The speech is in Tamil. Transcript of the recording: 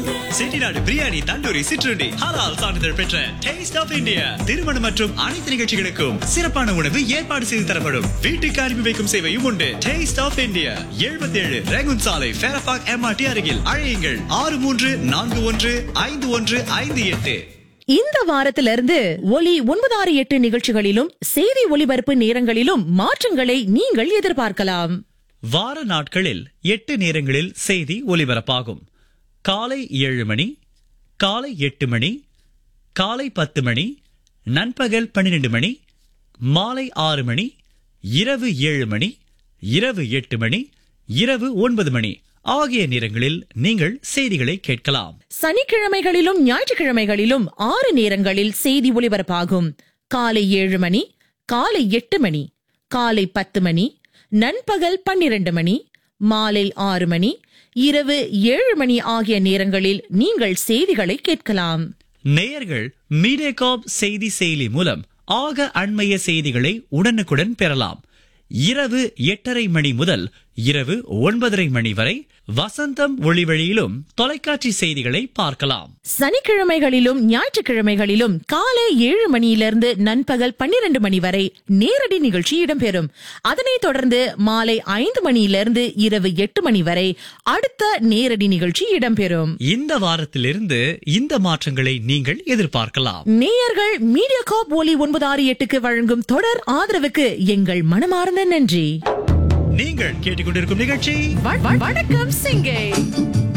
செட்டிநாடு பிரியாணி தந்தூரி சிற்றுண்டி ஹலால் சான்றிதழ் பெற்ற டேஸ்ட் ஆஃப் இந்தியா திருமணம் மற்றும் அனைத்து நிகழ்ச்சிகளுக்கும் சிறப்பான உணவு ஏற்பாடு செய்து தரப்படும் வீட்டுக்கு அனுப்பி வைக்கும் சேவையும் உண்டு டேஸ்ட் ஆஃப் இந்தியா 77 ஏழு ரேகுன் சாலை ஃபேரபாக் எம்ஆர்டி அருகில் அழையுங்கள் ஆறு மூன்று நான்கு ஒன்று ஐந்து ஒன்று ஐந்து எட்டு இந்த வாரத்திலிருந்து ஒலி ஒன்பதாறு எட்டு நிகழ்ச்சிகளிலும் செய்தி ஒலிபரப்பு நேரங்களிலும் மாற்றங்களை நீங்கள் எதிர்பார்க்கலாம் வார நாட்களில் எட்டு நேரங்களில் செய்தி ஒலிபரப்பாகும் காலை ஏழு மணி காலை எட்டு மணி காலை பத்து மணி நண்பகல் பன்னிரண்டு மணி மாலை ஆறு மணி இரவு ஏழு மணி இரவு எட்டு மணி இரவு ஒன்பது மணி ஆகிய நேரங்களில் நீங்கள் செய்திகளை கேட்கலாம் சனிக்கிழமைகளிலும் ஞாயிற்றுக்கிழமைகளிலும் ஆறு நேரங்களில் செய்தி ஒலிபரப்பாகும் காலை ஏழு மணி காலை எட்டு மணி காலை பத்து மணி நண்பகல் பன்னிரண்டு மணி மாலை ஆறு மணி இரவு ஏழு மணி ஆகிய நேரங்களில் நீங்கள் செய்திகளை கேட்கலாம் நேயர்கள் மீடியாகாப் செய்தி செயலி மூலம் ஆக அண்மைய செய்திகளை உடனுக்குடன் பெறலாம் இரவு எட்டரை மணி முதல் இரவு ஒன்பதரை மணி வரை வசந்தம் ஒளிவழியிலும் தொலைக்காட்சி செய்திகளை பார்க்கலாம் சனிக்கிழமைகளிலும் ஞாயிற்றுக்கிழமைகளிலும் காலை ஏழு மணியிலிருந்து நண்பகல் பன்னிரண்டு மணி வரை நேரடி நிகழ்ச்சி இடம்பெறும் அதனைத் தொடர்ந்து மாலை ஐந்து மணியிலிருந்து இரவு எட்டு மணி வரை அடுத்த நேரடி நிகழ்ச்சி இடம்பெறும் இந்த வாரத்திலிருந்து இந்த மாற்றங்களை நீங்கள் எதிர்பார்க்கலாம் நேயர்கள் மீடியா காப் ஒலி ஒன்பது ஆறு எட்டுக்கு வழங்கும் தொடர் ஆதரவுக்கு எங்கள் மனமார்ந்த நன்றி நீங்கள் கேட்டுக்கொண்டிருக்கும் நிகழ்ச்சி வ- வ- வணக்கம் சிங்கை